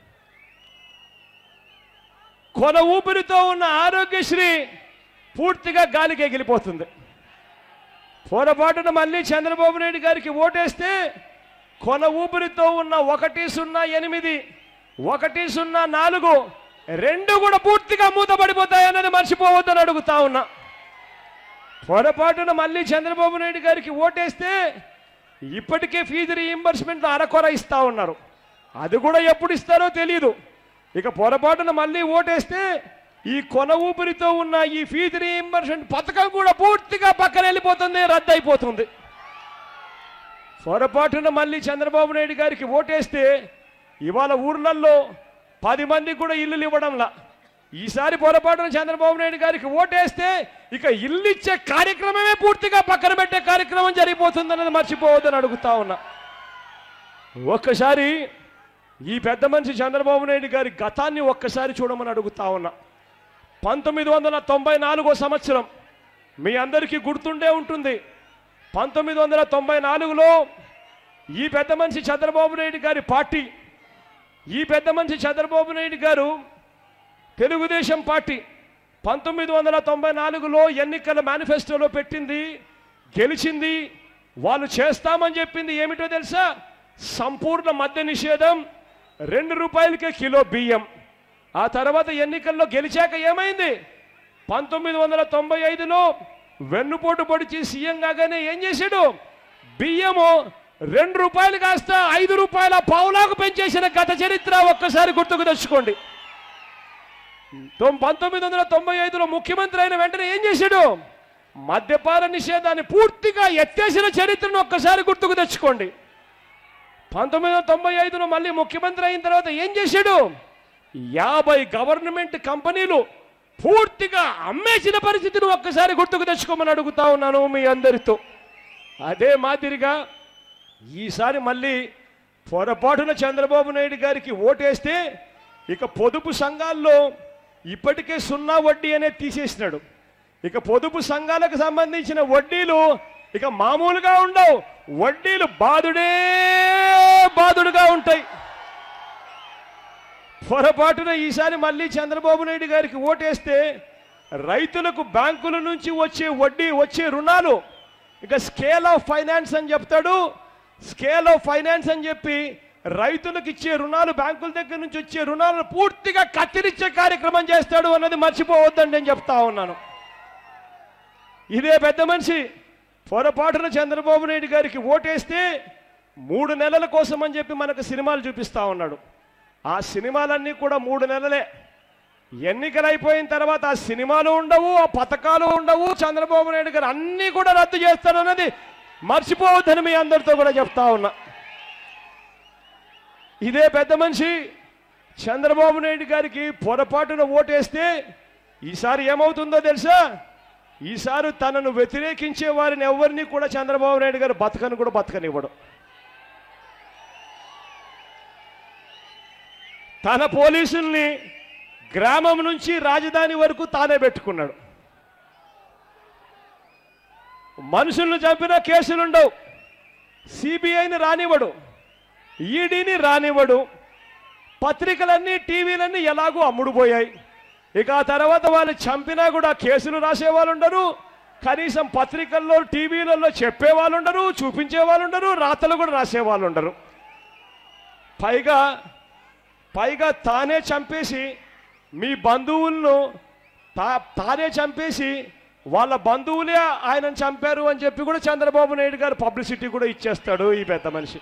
కొన ఊపిరితో ఉన్న ఆరోగ్యశ్రీ పూర్తిగా గాలికి ఎగిలిపోతుంది పొరపాటున మళ్ళీ చంద్రబాబు నాయుడు గారికి ఓటేస్తే కొన ఊపిరితో ఉన్న ఒకటి సున్నా ఎనిమిది ఒకటి సున్నా నాలుగు రెండు కూడా పూర్తిగా మూతపడిపోతాయన్నది మర్చిపోవద్దని అడుగుతా ఉన్నా పొరపాటున మళ్ళీ చంద్రబాబు నాయుడు గారికి ఓటేస్తే ఇప్పటికే ఫీజు రీయింబర్స్మెంట్ అరకొర ఇస్తా ఉన్నారు అది కూడా ఎప్పుడు ఇస్తారో తెలియదు ఇక పొరపాటున మళ్ళీ ఓటేస్తే ఈ కొన ఊపిరితో ఉన్న ఈ ఫీజు రీయింబర్స్మెంట్ పథకం కూడా పూర్తిగా పక్కన వెళ్ళిపోతుంది రద్దు అయిపోతుంది పొరపాటున మళ్ళీ చంద్రబాబు నాయుడు గారికి ఓటేస్తే ఇవాళ ఊర్లల్లో పది మందికి కూడా ఇల్లులు ఇవ్వడంలా ఈసారి పొరపాటున చంద్రబాబు నాయుడు గారికి ఓటేస్తే ఇక ఇల్లు ఇచ్చే కార్యక్రమమే పూర్తిగా పక్కన పెట్టే కార్యక్రమం జరిగిపోతుందన్నది మర్చిపోవద్దని అడుగుతా ఉన్నా ఒక్కసారి ఈ పెద్ద మనిషి చంద్రబాబు నాయుడు గారి గతాన్ని ఒక్కసారి చూడమని అడుగుతా ఉన్నా పంతొమ్మిది వందల తొంభై నాలుగో సంవత్సరం మీ అందరికీ గుర్తుండే ఉంటుంది పంతొమ్మిది వందల తొంభై నాలుగులో ఈ పెద్ద మనిషి చంద్రబాబు నాయుడు గారి పార్టీ ఈ పెద్ద మనిషి చంద్రబాబు నాయుడు గారు తెలుగుదేశం పార్టీ పంతొమ్మిది వందల తొంభై నాలుగులో ఎన్నికల మేనిఫెస్టోలో పెట్టింది గెలిచింది వాళ్ళు చేస్తామని చెప్పింది ఏమిటో తెలుసా సంపూర్ణ మద్య నిషేధం రెండు రూపాయలకే కిలో బియ్యం ఆ తర్వాత ఎన్నికల్లో గెలిచాక ఏమైంది పంతొమ్మిది వందల తొంభై ఐదులో వెన్నుపోటు పొడిచి సీఎం కాగానే ఏం చేశాడు బియ్యము రెండు రూపాయలు కాస్త ఐదు రూపాయల పావులాకు పెంచేసిన గత చరిత్ర ఒక్కసారి గుర్తుకు తెచ్చుకోండి తొమ్- పంతొమ్మిది వందల తొంభై ఐదులో ముఖ్యమంత్రి అయిన వెంటనే ఏం చేశాడు మద్యపాన నిషేధాన్ని పూర్తిగా ఎత్తేసిన చరిత్రను ఒక్కసారి గుర్తుకు తెచ్చుకోండి పంతొమ్మిది వందల తొంభై ఐదులో మళ్ళీ ముఖ్యమంత్రి అయిన తర్వాత ఏం చేశాడు యాభై గవర్నమెంట్ కంపెనీలు పూర్తిగా అమ్మేసిన పరిస్థితిని ఒక్కసారి గుర్తుకు తెచ్చుకోమని అడుగుతా ఉన్నాను మీ అందరితో అదే మాదిరిగా ఈసారి మళ్ళీ పొరపాటున చంద్రబాబు నాయుడు గారికి ఓటేస్తే ఇక పొదుపు సంఘాల్లో ఇప్పటికే సున్నా వడ్డీ అనేది తీసేసినాడు ఇక పొదుపు సంఘాలకు సంబంధించిన వడ్డీలు ఇక మామూలుగా ఉండవు వడ్డీలు బాదుడే బాదుడుగా ఉంటాయి పొరపాటున ఈసారి మళ్ళీ చంద్రబాబు నాయుడు గారికి ఓటేస్తే రైతులకు బ్యాంకుల నుంచి వచ్చే వడ్డీ వచ్చే రుణాలు ఇక స్కేల్ ఆఫ్ ఫైనాన్స్ అని చెప్తాడు స్కేల్ ఆఫ్ ఫైనాన్స్ అని చెప్పి రైతులకు ఇచ్చే రుణాలు బ్యాంకుల దగ్గర నుంచి వచ్చే రుణాలను పూర్తిగా కత్తిరించే కార్యక్రమం చేస్తాడు అన్నది మర్చిపోవద్దని నేను చెప్తా ఉన్నాను ఇదే పెద్ద మనిషి పొరపాటున చంద్రబాబు నాయుడు గారికి ఓటేస్తే మూడు నెలల కోసం అని చెప్పి మనకు సినిమాలు చూపిస్తా ఉన్నాడు ఆ సినిమాలన్నీ కూడా మూడు నెలలే ఎన్నికలు అయిపోయిన తర్వాత ఆ సినిమాలు ఉండవు ఆ పథకాలు ఉండవు చంద్రబాబు నాయుడు గారు అన్నీ కూడా రద్దు చేస్తారన్నది మర్చిపోవద్దని మీ అందరితో కూడా చెప్తా ఉన్నా ఇదే పెద్ద మనిషి చంద్రబాబు నాయుడు గారికి పొరపాటున ఓటేస్తే ఈసారి ఏమవుతుందో తెలుసా ఈసారి తనను వ్యతిరేకించే వారిని ఎవరిని కూడా చంద్రబాబు నాయుడు గారు బతకను కూడా బతకనివ్వడు తన పోలీసుల్ని గ్రామం నుంచి రాజధాని వరకు తానే పెట్టుకున్నాడు మనుషులను చంపిన కేసులుండవు సిబిఐని రానివ్వడు ఈడీని రానివ్వడు పత్రికలన్నీ టీవీలన్నీ ఎలాగో అమ్ముడుపోయాయి ఇక ఆ తర్వాత వాళ్ళు చంపినా కూడా కేసులు రాసేవాళ్ళు ఉండరు కనీసం పత్రికల్లో టీవీలలో చెప్పేవాళ్ళు ఉండరు చూపించే వాళ్ళు ఉండరు రాతలు కూడా రాసేవాళ్ళు ఉండరు పైగా పైగా తానే చంపేసి మీ బంధువులను తా తానే చంపేసి వాళ్ళ బంధువులే ఆయనను చంపారు అని చెప్పి కూడా చంద్రబాబు నాయుడు గారు పబ్లిసిటీ కూడా ఇచ్చేస్తాడు ఈ పెద్ద మనిషి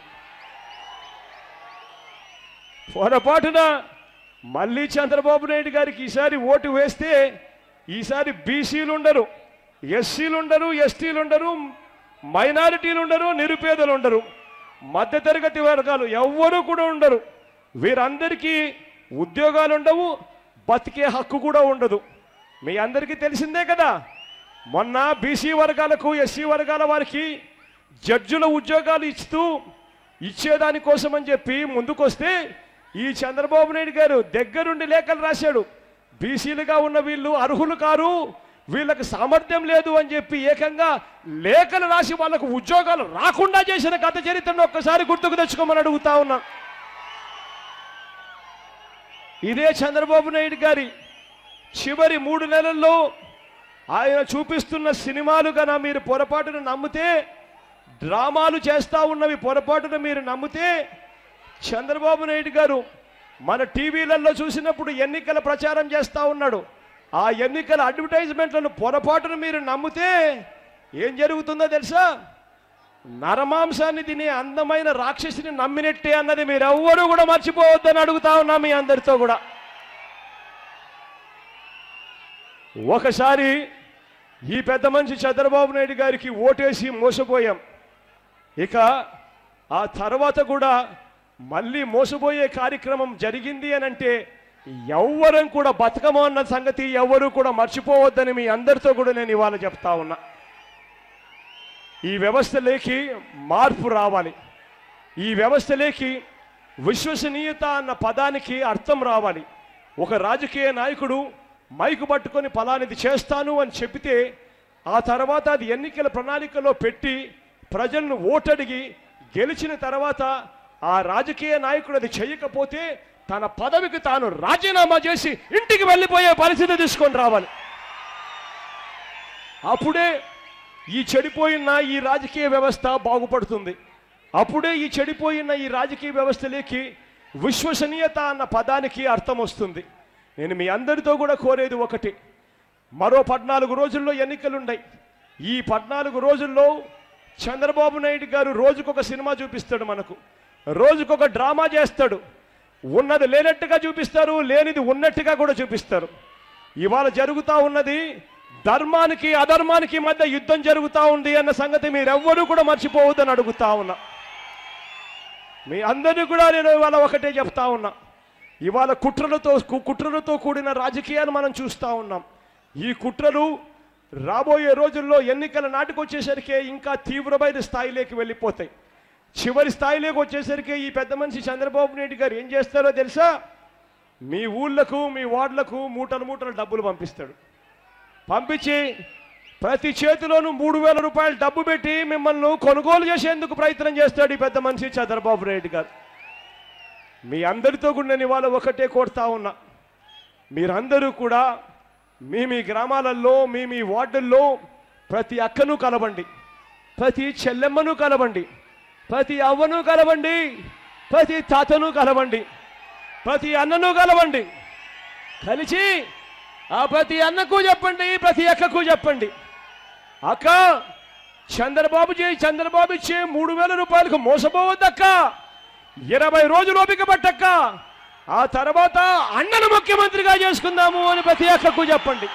పొరపాటున మళ్ళీ చంద్రబాబు నాయుడు గారికి ఈసారి ఓటు వేస్తే ఈసారి బీసీలు ఉండరు ఎస్సీలు ఉండరు ఎస్టీలు ఉండరు మైనారిటీలు ఉండరు నిరుపేదలు ఉండరు మధ్యతరగతి వర్గాలు ఎవ్వరూ కూడా ఉండరు వీరందరికీ ఉద్యోగాలు ఉండవు బతికే హక్కు కూడా ఉండదు మీ అందరికీ తెలిసిందే కదా మొన్న బీసీ వర్గాలకు ఎస్సీ వర్గాల వారికి జడ్జుల ఉద్యోగాలు ఇస్తూ ఇచ్చేదాని కోసం అని చెప్పి ముందుకొస్తే ఈ చంద్రబాబు నాయుడు గారు దగ్గరుండి లేఖలు రాశాడు బీసీలుగా ఉన్న వీళ్ళు అర్హులు కారు వీళ్ళకి సామర్థ్యం లేదు అని చెప్పి ఏకంగా లేఖలు రాసి వాళ్ళకు ఉద్యోగాలు రాకుండా చేసిన గత చరిత్రను ఒక్కసారి గుర్తుకు తెచ్చుకోమని అడుగుతా ఉన్నా ఇదే చంద్రబాబు నాయుడు గారి చివరి మూడు నెలల్లో ఆయన చూపిస్తున్న సినిమాలు గన మీరు పొరపాటున నమ్మితే డ్రామాలు చేస్తా ఉన్నవి పొరపాటున మీరు నమ్మితే చంద్రబాబు నాయుడు గారు మన టీవీలలో చూసినప్పుడు ఎన్నికల ప్రచారం చేస్తా ఉన్నాడు ఆ ఎన్నికల అడ్వర్టైజ్మెంట్లను పొరపాటున మీరు నమ్మితే ఏం జరుగుతుందో తెలుసా నరమాంసాన్ని తినే అందమైన రాక్షసిని నమ్మినట్టే అన్నది మీరు ఎవ్వరూ కూడా మర్చిపోవద్దని అడుగుతా ఉన్నా మీ అందరితో కూడా ఒకసారి ఈ పెద్ద మనిషి చంద్రబాబు నాయుడు గారికి ఓటేసి మోసపోయాం ఇక ఆ తర్వాత కూడా మళ్ళీ మోసపోయే కార్యక్రమం జరిగింది అని అంటే ఎవ్వరం కూడా బతకము అన్న సంగతి ఎవ్వరూ కూడా మర్చిపోవద్దని మీ అందరితో కూడా నేను ఇవాళ చెప్తా ఉన్నా ఈ వ్యవస్థలోకి మార్పు రావాలి ఈ వ్యవస్థలోకి విశ్వసనీయత అన్న పదానికి అర్థం రావాలి ఒక రాజకీయ నాయకుడు మైకు పట్టుకొని ఫలానిది చేస్తాను అని చెబితే ఆ తర్వాత అది ఎన్నికల ప్రణాళికలో పెట్టి ప్రజలను ఓటడిగి గెలిచిన తర్వాత ఆ రాజకీయ నాయకుడు అది చేయకపోతే తన పదవికి తాను రాజీనామా చేసి ఇంటికి వెళ్ళిపోయే పరిస్థితి తీసుకొని రావాలి అప్పుడే ఈ చెడిపోయిన ఈ రాజకీయ వ్యవస్థ బాగుపడుతుంది అప్పుడే ఈ చెడిపోయిన ఈ రాజకీయ వ్యవస్థలోకి విశ్వసనీయత అన్న పదానికి అర్థం వస్తుంది నేను మీ అందరితో కూడా కోరేది ఒకటి మరో పద్నాలుగు రోజుల్లో ఎన్నికలున్నాయి ఈ పద్నాలుగు రోజుల్లో చంద్రబాబు నాయుడు గారు రోజుకొక సినిమా చూపిస్తాడు మనకు రోజుకొక డ్రామా చేస్తాడు ఉన్నది లేనట్టుగా చూపిస్తారు లేనిది ఉన్నట్టుగా కూడా చూపిస్తారు ఇవాళ జరుగుతా ఉన్నది ధర్మానికి అధర్మానికి మధ్య యుద్ధం జరుగుతా ఉంది అన్న సంగతి మీరెవ్వరూ కూడా మర్చిపోవద్దని అడుగుతా ఉన్నా మీ అందరినీ కూడా నేను ఇవాళ ఒకటే చెప్తా ఉన్నా ఇవాళ కుట్రలతో కు- కుట్రలతో కూడిన రాజకీయాన్ని మనం చూస్తా ఉన్నాం ఈ కుట్రలు రాబోయే రోజుల్లో ఎన్నికల నాటికి వచ్చేసరికి ఇంకా తీవ్రమైన స్థాయిలోకి వెళ్ళిపోతాయి చివరి స్థాయిలోకి వచ్చేసరికి ఈ పెద్ద మనిషి చంద్రబాబు నాయుడు గారు ఏం చేస్తారో తెలుసా మీ ఊళ్ళకు మీ వార్డులకు మూటలు మూటలు డబ్బులు పంపిస్తాడు పంపించి ప్రతి చేతిలోనూ మూడు వేల రూపాయలు డబ్బు పెట్టి మిమ్మల్ని కొనుగోలు చేసేందుకు ప్రయత్నం చేస్తాడు ఈ పెద్ద మనిషి చంద్రబాబు నాయుడు గారు మీ అందరితో కూడా నేను ఇవాళ ఒకటే కోరుతా ఉన్నా మీరందరూ కూడా మీ మీ గ్రామాలలో మీ మీ వార్డుల్లో ప్రతి అక్కను కలవండి ప్రతి చెల్లెమ్మను కలవండి ప్రతి అవ్వను కలవండి ప్రతి తాతను కలవండి ప్రతి అన్నను కలవండి కలిసి ఆ ప్రతి అన్నకు చెప్పండి ప్రతి అక్కకు చెప్పండి అక్క చంద్రబాబు చే చంద్రబాబు ఇచ్చే మూడు వేల రూపాయలకు మోసపోవద్దక్క ఇరవై రోజులు ఓపిక పట్టక్క ఆ తర్వాత అన్నను ముఖ్యమంత్రిగా చేసుకుందాము అని ప్రతి అక్కకు చెప్పండి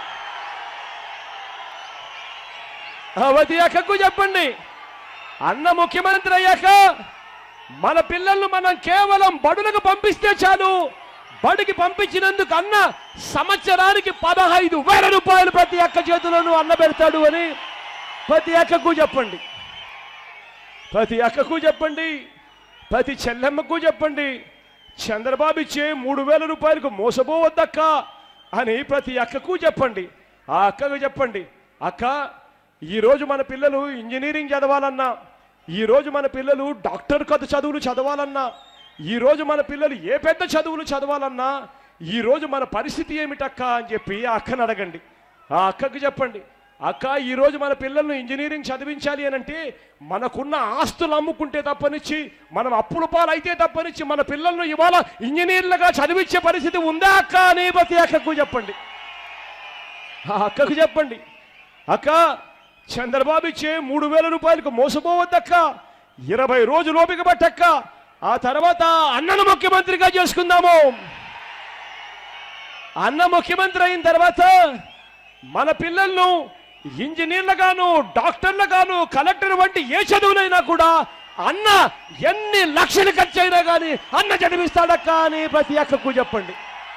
ఆ ప్రతి అక్కకు చెప్పండి అన్న ముఖ్యమంత్రి అయ్యాక మన పిల్లలను మనం కేవలం బడులకు పంపిస్తే చాలు బడికి పంపించినందుకు అన్న సంవత్సరానికి పదహైదు వేల రూపాయలు ప్రతి అక్క చేతిలోనూ అన్న పెడతాడు అని ప్రతి అక్కకు చెప్పండి ప్రతి అక్కకు చెప్పండి ప్రతి చెల్లెమ్మకు చెప్పండి చంద్రబాబు ఇచ్చే మూడు వేల రూపాయలకు మోసపోవద్దక్క అని ప్రతి అక్కకు చెప్పండి ఆ అక్కకు చెప్పండి అక్క ఈరోజు మన పిల్లలు ఇంజనీరింగ్ చదవాలన్నా ఈరోజు మన పిల్లలు డాక్టర్ కథ చదువులు చదవాలన్నా ఈరోజు మన పిల్లలు ఏ పెద్ద చదువులు చదవాలన్నా ఈరోజు మన పరిస్థితి ఏమిటక్క అని చెప్పి ఆ అక్కను అడగండి ఆ అక్కకు చెప్పండి అక్క ఈరోజు మన పిల్లలను ఇంజనీరింగ్ చదివించాలి అని అంటే మనకున్న ఆస్తులు అమ్ముకుంటే తప్పనిచ్చి మనం అప్పుల పాలైతే తప్పనిచ్చి మన పిల్లలను ఇవాళ ఇంజనీర్లుగా చదివించే పరిస్థితి ఉందా అక్క అని ప్రతి అక్కకు చెప్పండి ఆ అక్కకు చెప్పండి అక్క చంద్రబాబు ఇచ్చే మూడు వేల రూపాయలకు మోసపోవద్దక్క ఇరవై రోజులు ఓపిక పట్టక్క ఆ తర్వాత అన్నను ముఖ్యమంత్రిగా చేసుకుందాము అన్న ముఖ్యమంత్రి అయిన తర్వాత మన పిల్లలను ఇంజనీర్లుగాను డాక్టర్లుగాను కలెక్టర్ వంటి ఏ చదువులైనా కూడా అన్న ఎన్ని లక్షలు ఖర్చు అయినా కానీ అన్న చదివిస్తాడక్క అని ప్రతి అక్కకు చెప్పండి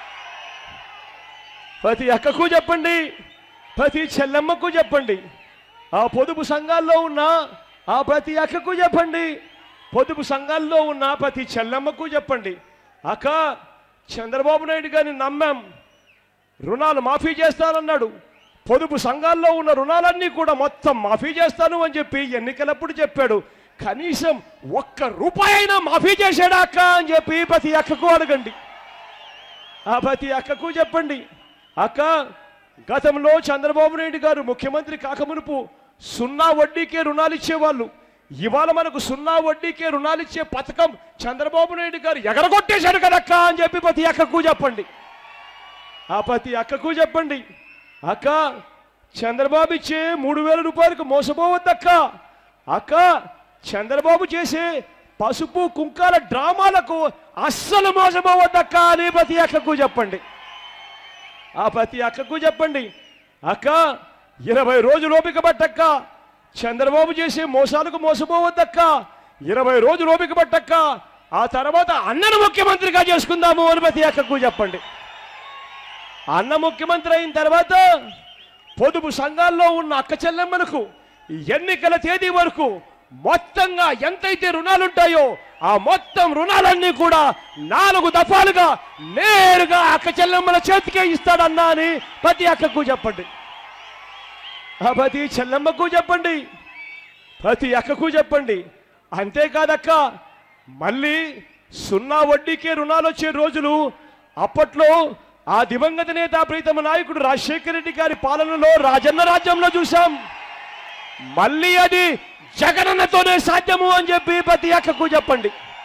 ప్రతి అక్కకు చెప్పండి ప్రతి చెల్లెమ్మకు చెప్పండి ఆ పొదుపు సంఘాల్లో ఉన్న ఆ ప్రతి అక్కకు చెప్పండి పొదుపు సంఘాల్లో ఉన్న ప్రతి చెల్లెమ్మకు చెప్పండి అక్క చంద్రబాబు నాయుడు గారిని నమ్మాం రుణాలు మాఫీ చేస్తానన్నాడు పొదుపు సంఘాల్లో ఉన్న రుణాలన్నీ కూడా మొత్తం మాఫీ చేస్తాను అని చెప్పి ఎన్నికలప్పుడు చెప్పాడు కనీసం ఒక్క రూపాయి అయినా మాఫీ చేశాడా అక్క అని చెప్పి ప్రతి అక్కకు అడగండి ఆ ప్రతి అక్కకు చెప్పండి అక్క గతంలో చంద్రబాబు నాయుడు గారు ముఖ్యమంత్రి కాకమునుపు సున్నా వడ్డీకే రుణాలు ఇచ్చేవాళ్ళు ఇవాళ మనకు సున్నా వడ్డీకే రుణాలు ఇచ్చే పథకం చంద్రబాబు నాయుడు గారు ఎగరగొట్టేశాడు కదక్క అని చెప్పి ప్రతి అక్కకు చెప్పండి ఆ ప్రతి అక్కకు చెప్పండి అక్క చంద్రబాబు ఇచ్చే మూడు వేల రూపాయలకు మోసపోవద్దక్క అక్క చంద్రబాబు చేసే పసుపు కుంకాల డ్రామాలకు అస్సలు మోసపోవద్దక్క అని ప్రతి అక్కకు చెప్పండి ఆ ప్రతి అక్కకు చెప్పండి అక్క ఇరవై రోజులు ఓపిక పట్టక్క చంద్రబాబు చేసే మోసాలకు మోసపోవద్దక్క ఇరవై రోజులు ఓపిక పట్టక్క ఆ తర్వాత అన్నను ముఖ్యమంత్రిగా చేసుకుందాము అని ప్రతి అక్కకు చెప్పండి అన్న ముఖ్యమంత్రి అయిన తర్వాత పొదుపు సంఘాల్లో ఉన్న అక్క చెల్లెమ్మలకు ఎన్నికల తేదీ వరకు మొత్తంగా ఎంతైతే రుణాలుంటాయో ఆ మొత్తం రుణాలన్నీ కూడా నాలుగు దఫాలుగా నేరుగా అక్క చెల్లెమ్మల చేతికే ఇస్తాడన్నా అని ప్రతి అక్కకు చెప్పండి ఆ ప్రతి చెల్లెమ్మకు చెప్పండి ప్రతి అక్కకు చెప్పండి అంతేకాదక్క మళ్ళీ సున్నా వడ్డీకే రుణాలు వచ్చే రోజులు అప్పట్లో ఆ దివంగత నేత ప్రీతమ నాయకుడు రాజశేఖర రెడ్డి గారి పాలనలో రాజన్న రాజ్యంలో చూశాం మళ్ళీ అది జగనన్నతోనే సాధ్యము అని చెప్పి ప్రతి అక్కకు చెప్పండి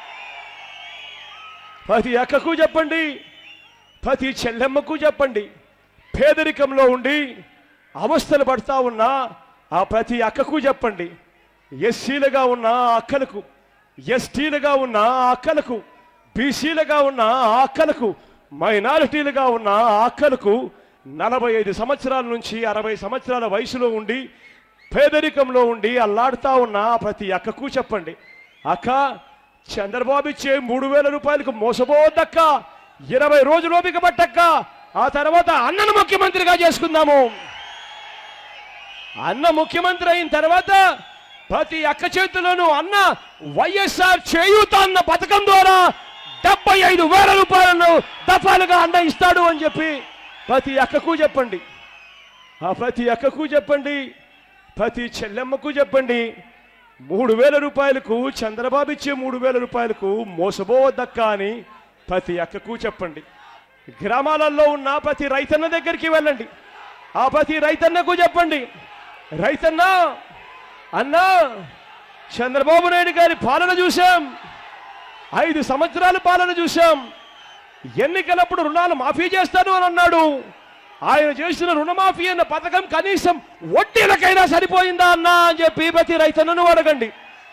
ప్రతి అక్కకు చెప్పండి ప్రతి చెల్లెమ్మకు చెప్పండి పేదరికంలో ఉండి అవస్థలు పడతా ఉన్న ఆ ప్రతి అక్కకు చెప్పండి ఎస్సీలుగా ఉన్న ఆ అక్కలకు ఎస్టీలుగా ఉన్న ఆ అక్కలకు బీసీలుగా ఉన్న ఆ అక్కలకు మైనారిటీలుగా ఉన్న ఆ అక్కలకు నలభై ఐదు సంవత్సరాల నుంచి అరవై సంవత్సరాల వయసులో ఉండి పేదరికంలో ఉండి అల్లాడుతా ఉన్న ఆ ప్రతి అక్కకు చెప్పండి అక్క చంద్రబాబు ఇచ్చే మూడు వేల రూపాయలకు మోసపోవద్దక్క ఇరవై రోజులు ఓపిక పట్టక్క ఆ తర్వాత అన్నను ముఖ్యమంత్రిగా చేసుకుందాము అన్న ముఖ్యమంత్రి అయిన తర్వాత ప్రతి అక్క చేతిలోనూ అన్న వైఎస్ఆర్ చేయూత అన్న పథకం ద్వారా డెబ్బై ఐదు వేల రూపాయలను దఫాలుగా అన్న ఇస్తాడు అని చెప్పి ప్రతి అక్కకు చెప్పండి ఆ ప్రతి అక్కకు చెప్పండి ప్రతి చెల్లెమ్మకు చెప్పండి మూడు వేల రూపాయలకు చంద్రబాబు ఇచ్చే మూడు వేల రూపాయలకు మోసపోవద్దక్క అని ప్రతి అక్కకు చెప్పండి గ్రామాలలో ఉన్న ప్రతి రైతన్న దగ్గరికి వెళ్ళండి ఆ ప్రతి రైతన్నకు చెప్పండి రైతన్న అన్నా చంద్రబాబు నాయుడు గారి పాలన చూశాం ఐదు సంవత్సరాల పాలన చూశాం ఎన్నికలప్పుడు రుణాలు మాఫీ చేస్తాను అని అన్నాడు ఆయన చేసిన రుణమాఫీ అన్న పథకం కనీసం వడ్డీలకైనా సరిపోయిందా అన్నా అని చెప్పి ప్రతి రైతన్నను అడగండి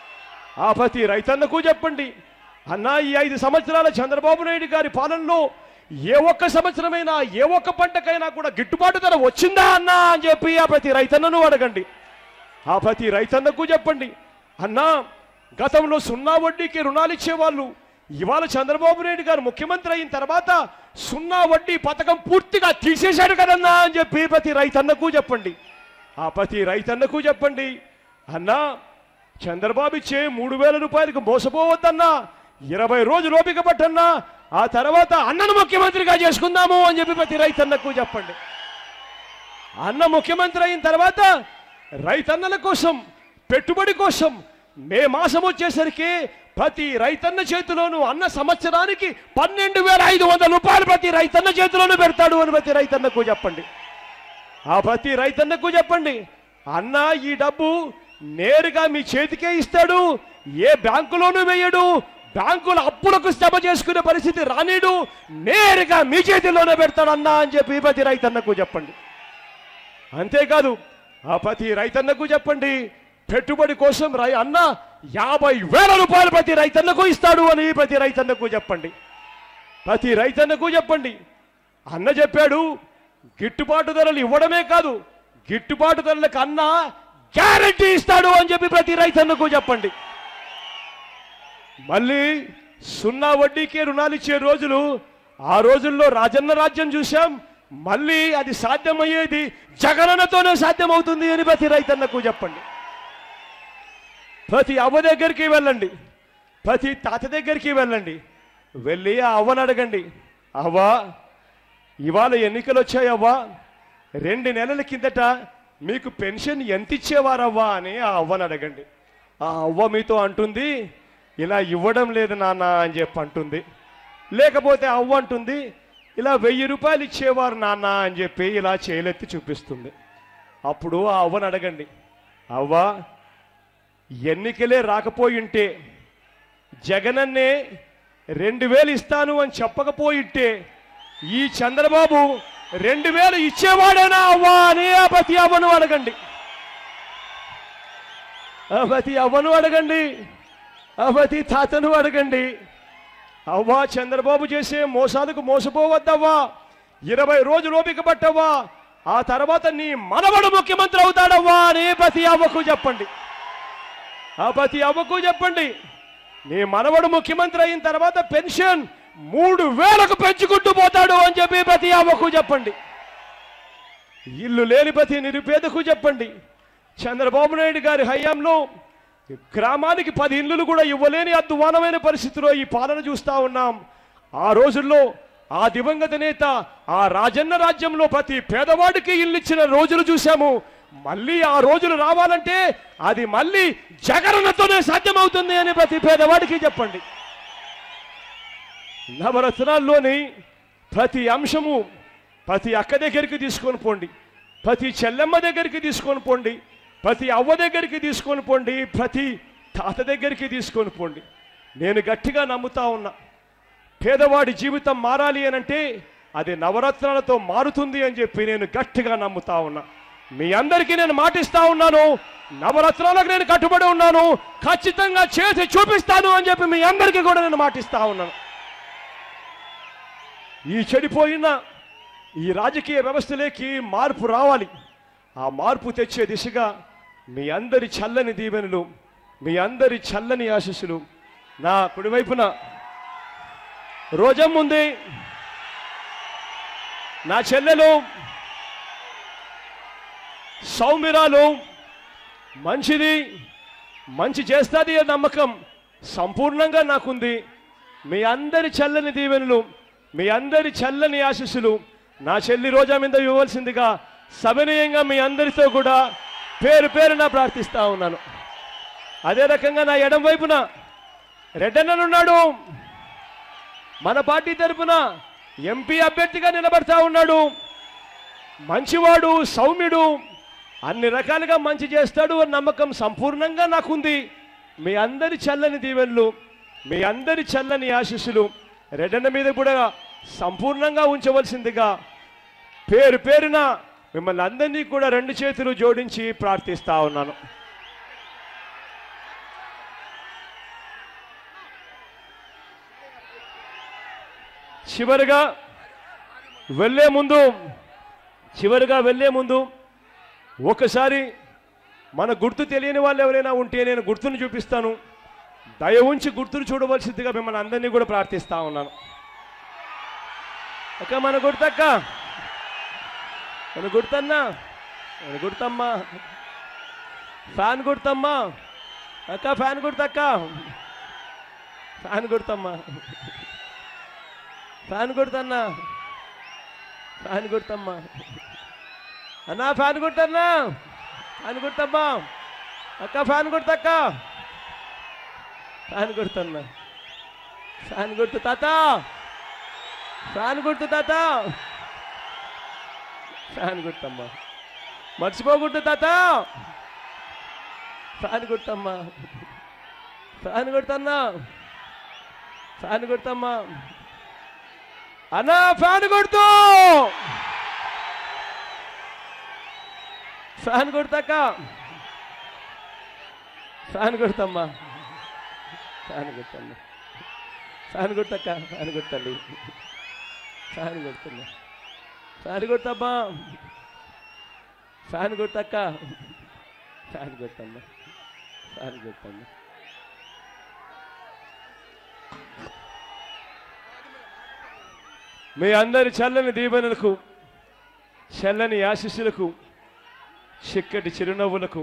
ఆ ప్రతి రైతన్నకు చెప్పండి అన్నా ఈ ఐదు సంవత్సరాల చంద్రబాబు నాయుడు గారి పాలనలో ఏ ఒక్క సంవత్సరమైనా ఏ ఒక్క పంటకైనా కూడా గిట్టుబాటు ధర వచ్చిందా అన్నా అని చెప్పి ఆ ప్రతి రైతన్నను అడగండి ఆ ప్రతి రైతన్నకు చెప్పండి అన్నా గతంలో సున్నా వడ్డీకి రుణాలు ఇచ్చేవాళ్ళు ఇవాళ చంద్రబాబు నాయుడు గారు ముఖ్యమంత్రి అయిన తర్వాత సున్నా వడ్డీ పథకం పూర్తిగా తీసేశాడు కదన్నా అని చెప్పి ప్రతి రైతన్నకు చెప్పండి ఆ ప్రతి రైతన్నకు చెప్పండి అన్నా చంద్రబాబు ఇచ్చే మూడు వేల రూపాయలకు మోసపోవద్దన్నా ఇరవై రోజులు ఓపిక పట్టన్నా ఆ తర్వాత అన్నను ముఖ్యమంత్రిగా చేసుకుందాము అని చెప్పి ప్రతి రైతన్నకు చెప్పండి అన్న ముఖ్యమంత్రి అయిన తర్వాత రైతన్నల కోసం పెట్టుబడి కోసం మే మాసం వచ్చేసరికి ప్రతి రైతన్న చేతిలోనూ అన్న సంవత్సరానికి పన్నెండు వేల ఐదు వందల రూపాయలు ప్రతి రైతన్న చేతిలోనూ పెడతాడు అని ప్రతి రైతన్నకు చెప్పండి ఆ ప్రతి రైతన్నకు చెప్పండి అన్న ఈ డబ్బు నేరుగా మీ చేతికే ఇస్తాడు ఏ బ్యాంకులోనూ వేయడు బ్యాంకుల అప్పులకు శ్రమ చేసుకునే పరిస్థితి రానీడు నేరుగా మీ చేతిలోనే పెడతాడు అన్న అని చెప్పి ప్రతి రైతన్నకు చెప్పండి అంతేకాదు ఆ ప్రతి రైతన్నకు చెప్పండి పెట్టుబడి కోసం రై అన్న యాభై వేల రూపాయలు ప్రతి రైతన్నకు ఇస్తాడు అని ప్రతి రైతన్నకు చెప్పండి ప్రతి రైతన్నకు చెప్పండి అన్న చెప్పాడు గిట్టుబాటు ధరలు ఇవ్వడమే కాదు గిట్టుబాటు ధరలకు అన్న గ్యారంటీ ఇస్తాడు అని చెప్పి ప్రతి రైతన్నకు చెప్పండి మళ్ళీ సున్నా వడ్డీకే రుణాలు ఇచ్చే రోజులు ఆ రోజుల్లో రాజన్న రాజ్యం చూశాం మళ్ళీ అది సాధ్యమయ్యేది జగనన్నతోనే సాధ్యమవుతుంది అని ప్రతి రైతన్నకు చెప్పండి ప్రతి అవ్వ దగ్గరికి వెళ్ళండి ప్రతి తాత దగ్గరికి వెళ్ళండి వెళ్ళి ఆ అవ్వని అడగండి అవ్వా ఇవాళ ఎన్నికలు వచ్చాయి అవ్వా రెండు నెలల కిందట మీకు పెన్షన్ ఎంత ఇచ్చేవారవ్వా అని ఆ అవ్వని అడగండి ఆ అవ్వ మీతో అంటుంది ఇలా ఇవ్వడం లేదు నాన్న అని చెప్పి అంటుంది లేకపోతే అవ్వ అంటుంది ఇలా వెయ్యి రూపాయలు ఇచ్చేవారు నాన్న అని చెప్పి ఇలా చేయలెత్తి చూపిస్తుంది అప్పుడు ఆ అవ్వని అడగండి అవ్వ ఎన్నికలే రాకపోయింటే జగనన్నే రెండు వేలు ఇస్తాను అని చెప్పకపోయింటే ఈ చంద్రబాబు రెండు వేలు ఇచ్చేవాడేనా అవ్వా అని ఆ ప్రతి అవ్వను అడగండి ఆ ప్రతి అవ్వను అడగండి ఆ ప్రతి తాతను అడగండి అవ్వా చంద్రబాబు చేసే మోసాలకు మోసపోవద్దవ్వా ఇరవై రోజులు ఓపిక పట్టవ్వా ఆ తర్వాత నీ మనవడు ముఖ్యమంత్రి అవుతాడవ్వా అని ప్రతి అవ్వకు చెప్పండి ఆ ప్రతి అవ్వకు చెప్పండి నీ మనవడు ముఖ్యమంత్రి అయిన తర్వాత పెన్షన్ మూడు వేలకు పెంచుకుంటూ పోతాడు అని చెప్పి ప్రతి అవ్వకు చెప్పండి ఇల్లు లేని ప్రతి నిరుపేదకు చెప్పండి చంద్రబాబు నాయుడు గారి హయాంలో గ్రామానికి పది ఇల్లులు కూడా ఇవ్వలేని అద్వానమైన పరిస్థితిలో ఈ పాలన చూస్తా ఉన్నాం ఆ రోజుల్లో ఆ దివంగత నేత ఆ రాజన్న రాజ్యంలో ప్రతి పేదవాడికి ఇల్లు ఇచ్చిన రోజులు చూశాము మళ్ళీ ఆ రోజులు రావాలంటే అది మళ్ళీ జగనన్నతోనే సాధ్యమవుతుంది అని ప్రతి పేదవాడికి చెప్పండి నవరత్నాల్లోని ప్రతి అంశము ప్రతి అక్క దగ్గరికి తీసుకొని పోండి ప్రతి చెల్లెమ్మ దగ్గరికి తీసుకొని పోండి ప్రతి అవ్వ దగ్గరికి తీసుకొని పోండి ప్రతి తాత దగ్గరికి తీసుకొని పోండి నేను గట్టిగా నమ్ముతా ఉన్నా పేదవాడి జీవితం మారాలి అని అంటే అది నవరత్నాలతో మారుతుంది అని చెప్పి నేను గట్టిగా నమ్ముతా ఉన్నా మీ అందరికీ నేను మాటిస్తా ఉన్నాను నవరత్నాలకు నేను కట్టుబడి ఉన్నాను ఖచ్చితంగా చేసి చూపిస్తాను అని చెప్పి మీ అందరికీ కూడా నేను మాటిస్తా ఉన్నాను ఈ చెడిపోయిన ఈ రాజకీయ వ్యవస్థలోకి మార్పు రావాలి ఆ మార్పు తెచ్చే దిశగా మీ అందరి చల్లని దీవెనలు మీ అందరి చల్లని ఆశీస్సులు నా కుడివైపున రోజం ఉంది నా చెల్లెలు సౌమిరాలు మంచిది మంచి చేస్తుంది అనే నమ్మకం సంపూర్ణంగా నాకుంది మీ అందరి చల్లని దీవెనలు మీ అందరి చల్లని ఆశీస్సులు నా చెల్లి రోజా మీద ఇవ్వవలసిందిగా సవినయంగా మీ అందరితో కూడా పేరు పేరున ప్రార్థిస్తా ఉన్నాను అదే రకంగా నా ఎడం వైపున రెడ్డన్ననున్నాడు మన పార్టీ తరపున ఎంపీ అభ్యర్థిగా నిలబడతా ఉన్నాడు మంచివాడు సౌమ్యుడు అన్ని రకాలుగా మంచి చేస్తాడు అన్న నమ్మకం సంపూర్ణంగా నాకుంది మీ అందరి చల్లని దీవెనలు మీ అందరి చల్లని ఆశీస్సులు రెడ్డన్న మీద కూడా సంపూర్ణంగా ఉంచవలసిందిగా పేరు పేరున మిమ్మల్ని అందరినీ కూడా రెండు చేతులు జోడించి ప్రార్థిస్తా ఉన్నాను చివరిగా వెళ్ళే ముందు చివరిగా వెళ్ళే ముందు ఒకసారి మన గుర్తు తెలియని వాళ్ళు ఎవరైనా ఉంటే నేను గుర్తును చూపిస్తాను దయ ఉంచి గుర్తును చూడవలసిందిగా మిమ్మల్ని అందరినీ కూడా ప్రార్థిస్తా ఉన్నాను అక్క మన గుర్తక్క మన గుర్తన్నా మన గుర్తమ్మా ఫ్యాన్ గుర్తమ్మా అక్క ఫ్యాన్ గుర్తక్క ఫ్యాన్ గుర్తమ్మా ఫ్యాన్ గుర్తన్నా ఫ్యాన్ గుర్తమ్మా అన్నా ఫ్యాన్ గుర్తన్నా ఫ్యాన్ గుర్తమ్మా అక్క ఫ్యాన్ గుర్తక్క ఫ్యాన్ గుర్తన్నా ఫ్యాన్ గుర్తు తాత ఫ్యాన్ గుర్తు తాత ఫ్యాన్ గుర్తమ్మా మర్చిపోకూడదు తాత ఫ్యాన్ గుర్తమ్మా ఫ్యాన్ గుర్తన్నా ఫ్యాన్ గుర్తమ్మా అన్నా ఫ్యాన్ కొడుతూ ఫ్యాన్ కొడతాక ఫ్యాన్ కొడతమ్మా ఫ్యాన్ కొట్టమ్మా ఫ్యాన్ కొట్టక్క ఫ్యాన్ కొట్టండి ఫ్యాన్ కొడుతున్నా ఫ్యాన్ కొడతమ్మా ఫ్యాన్ కొట్టక్క ఫ్యాన్ కొట్టమ్మా ఫ్యాన్ కొట్టమ్మా మీ అందరి చల్లని దీవెనలకు చల్లని ఆశీస్సులకు చిక్కటి చిరునవ్వులకు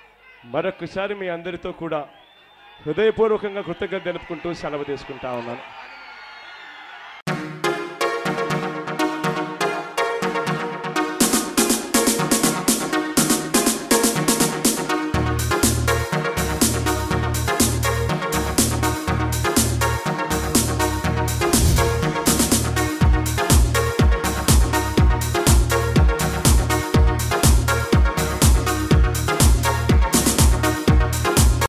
మరొకసారి మీ అందరితో కూడా హృదయపూర్వకంగా కృతజ్ఞత తెలుపుకుంటూ సెలవు తీసుకుంటా ఉన్నాను